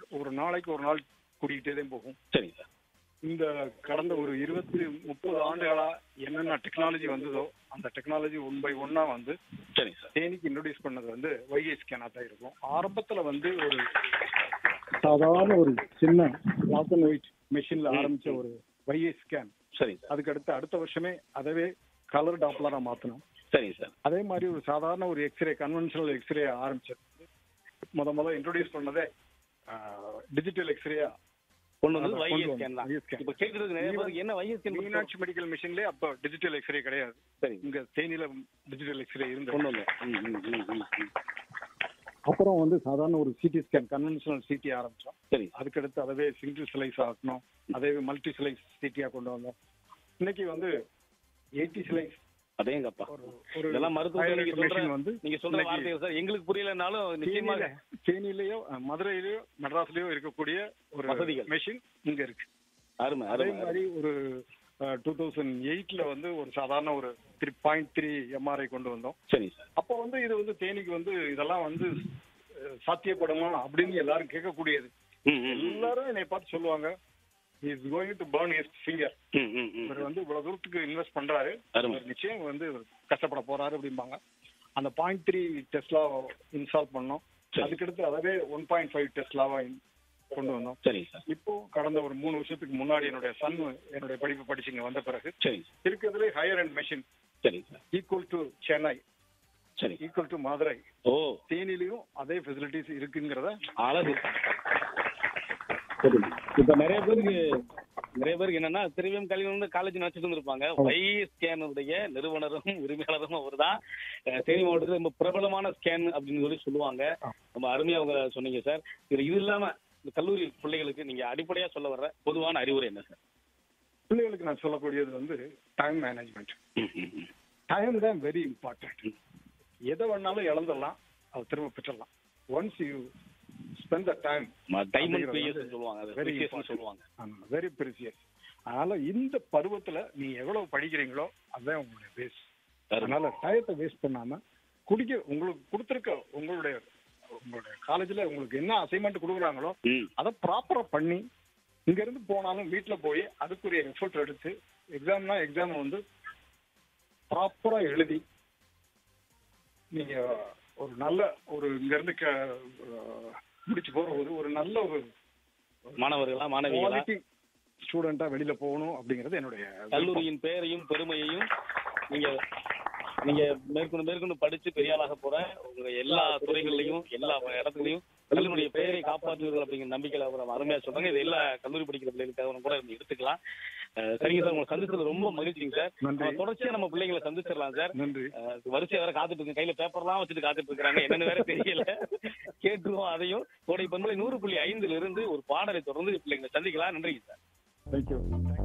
ஒரு நாளைக்கு ஒரு நாள் கூட்டிகிட்டே தான் போகும் சரிங்க சார் இந்த கடந்த ஒரு இருபத்தி முப்பது ஆண்டுகளா என்னென்ன டெக்னாலஜி வந்ததோ அந்த டெக்னாலஜி ஒன் பை ஒன்னா வந்து சரிங்க சார் தேனிக்கு இன்ட்ரோடியூஸ் பண்ணது வந்து வைகை ஸ்கேனா தான் இருக்கும் ஆரம்பத்துல வந்து ஒரு சாதாரண ஒரு சின்ன பிளாக் அண்ட் ஒயிட் மெஷின்ல ஆரம்பிச்ச ஒரு வைகை ஸ்கேன் சரிங்க சார் அதுக்கு அடுத்து அடுத்த வருஷமே அதவே கலர் டாப்லரா மாத்தணும் சரிங்க சார் அதே மாதிரி ஒரு சாதாரண ஒரு எக்ஸ்ரே கன்வென்ஷனல் எக்ஸ்ரே ஆரம்பிச்சது முத முத இன்ட்ரோடியூஸ் பண்ணதே டிஜிட்டல் எக்ஸ்ரேயா கொண்டு வந்து அதான் வைஎஸ் கொண்டு ஸ்கேன் தான் வந்து YS scan. இப்போ கேட்கறதுக்கு நிறைய பேருக்கு என்ன வைஎஸ் ஸ்கேன் மீனாட்சி மெடிக்கல் மிஷின்லயே அப்போ டிஜிட்டல் எக்ஸ்ரே கிடையாது சரிங்க இங்க தேனியில டிஜிட்டல் எக்ஸ்ரே இருந்து கொண்டு வந்தோம் ம், ம், ம், ம், ம். அப்புறம் வந்து சாதாரண ஒரு சிடி ஸ்கேன் கன்வென்ஷனல் சிடி ஆரம்பிச்சோம் சரிங்க அதுக்கடுத்து அதவே சிங்கிள் சிலைஸ் ஆக்கணும் அதே மல்டி சிலைஸ் சிட்டியா கொண்டு வந்தோம் இன்னைக்கு வந்து எயிட்டி சிலைஸ் அதேங்கப்பா ஒரு ஒரு இதெல்லாம் மருத்துவ நீங்க சொல்ற machine வந்து நீங்க சொல்ற இன்னைக்கு வார்த்தைகள் சார் எங்களுக்கு புரியலனாலும் நிச்சயமாக தேனியில- தேனியிலயோ அஹ், மதுரையிலயோ மெட்ராஸ்லயோ இருக்கக்கூடிய ஒரு வசதிகள். மெஷின் இங்க இருக்கு அருமை அதே அருமை மாதிரி ஒரு டூ தௌசண்ட் எயிட்ல வந்து ஒரு சாதாரண ஒரு த்ரீ பாயிண்ட் த்ரீ எம்ஆர்ஐ கொண்டு வந்தோம் சரிங்க சார் அப்போ வந்து இது வந்து தேனிக்கு வந்து இதெல்லாம் வந்து அஹ், சாத்தியப்படுமா அப்படின்னு எல்லாரும் கேட்கக்கூடியது ம், ம், ம். எல்லாரும் என்னை பார்த்து சொல்லுவாங்க is going to burn his finger hmm, hmm, ம். இவர் வந்து இவ்வளவு தூரத்துக்கு இன்வெஸ்ட் பண்றாரு அருமை. இவர் நிச்சயம் வந்து இவர் கஷ்டப்பட போறாரு அப்படிம்பாங்க அந்த பாயிண்ட் த்ரீ டெஸ்லா இன்ஸ்டால் பண்ணோம் சரி. அதுக்கடுத்து அதவே ஒன் பாயிண்ட் ஃபைவ் டெஸ்லாவா கொண்டு வந்தோம் சரிங்க சார் இப்போ கடந்த ஒரு மூணு வருஷத்துக்கு முன்னாடி என்னுடைய சன் என்னுடைய படிப்பு படிச்சு இங்க வந்த பிறகு சரிங்க சார் இருக்கிறதுலே ஹையர் அண்ட் மெஷின் சரிங்க சார் ஈக்குவல் டு சென்னை சரிங்க ஈக்குவல் டு மதுரை ஓ தேனிலையும் அதே ஃபெசிலிட்டிஸ் இருக்குங்கிறத அழகு இப்ப நிறைய பேருக்கு நிறைய பேருக்கு என்னன்னா திருவியம் கல்வி வந்து காலேஜ் நினைச்சிட்டு இருந்திருப்பாங்க வை ஸ்கேனுடைய நிறுவனரும் உரிமையாளரும் அவர் தான் தேனி மாவட்டத்தில் ரொம்ப பிரபலமான ஸ்கேன் அப்படின்னு சொல்லி சொல்லுவாங்க ரொம்ப அருமையா அவங்க சொன்னீங்க சார் இது இது இல்லாம இந்த கல்லூரி பிள்ளைகளுக்கு நீங்க அடிப்படையா சொல்ல வர்ற பொதுவான அறிவுரை என்ன சார் பிள்ளைகளுக்கு நான் சொல்லக்கூடியது வந்து டைம் மேனேஜ்மெண்ட் டைம் தான் வெரி இம்பார்ட்டன்ட் எதை வேணாலும் இழந்துடலாம் அது திரும்ப பெற்றலாம் once you spend the time time and சொல்லுவாங்க அது Very precious னு important. சொல்லுவாங்க வெரி ப்ரிசியஸ் அதனால இந்த பருவத்துல நீங்க எவ்வளவு படிக்கிறீங்களோ அதுதான் உங்களுடைய பேஸ் அதனால டயத்தை வேஸ்ட் பண்ணாம குடிக்க உங்களுக்கு கொடுத்துருக்க உங்களுடைய உங்களுடைய காலேஜ்ல உங்களுக்கு என்ன அசைன்மெண்ட் கொடுக்குறாங்களோ ம் அதை ப்ராப்பரா பண்ணி இங்க இருந்து போனாலும் வீட்ல போய் அதுக்குரிய எஃபர்ட் எடுத்து எக்ஸாம்னா எக்ஸாம் வந்து ப்ராப்பரா எழுதி நீங்க ஒரு நல்ல ஒரு இங்க இருந்து க- அஹ் முடிச்சு போறது ஒரு நல்ல ஒரு மாணவர்களா மாணவிகளா குவாலிட்டி ஸ்டூடெண்டா வெளியில போகணும் அப்படிங்கிறது என்னுடைய விருப்பம். கல்லூரியின் பெயரையும் பெருமையையும் நீங்க நீங்க மேற்கொண்டு மேற்கொண்டு படிச்சு பெரிய ஆளாக போற உங்க எல்லா துறைகள்லயும் எல்லா இடத்துலயும் கல்லூரியுடைய பெயரை காப்பாற்றுவீர்கள் அப்படிங்கிற நம்பிக்கையில அவர் அருமையா சொல்றாங்க இது எல்லா கல்லூரி படிக்கிற பிள்ளைகளுக்காக கூட நம்ம எடுத்துக்கலாம் அஹ் சரிங்க சார் உங்களை சந்திச்சது ரொம்ப மகிழ்ச்சிங்க சார் நன்றி. நம்ம தொடர்ச்சியா நம்ம பிள்ளைங்களை சந்திச்சிடலாம் சார் நன்றி அஹ் வரிசையா வேற காத்துட்டு இருக்கு கையில பேப்பர்லாம் வச்சுட்டு காத்துட்டு இருக்காங்க என்னன்னு வேற தெரியல கேட்டுருவோம் அதையும் கோடை பண்பலை நூறு புள்ளி ஐந்துல இருந்து ஒரு பாடலை தொடர்ந்து பிள்ளைங்களை சந்திக்கலாம் நன்றிங்க சார் தேங்க்யூ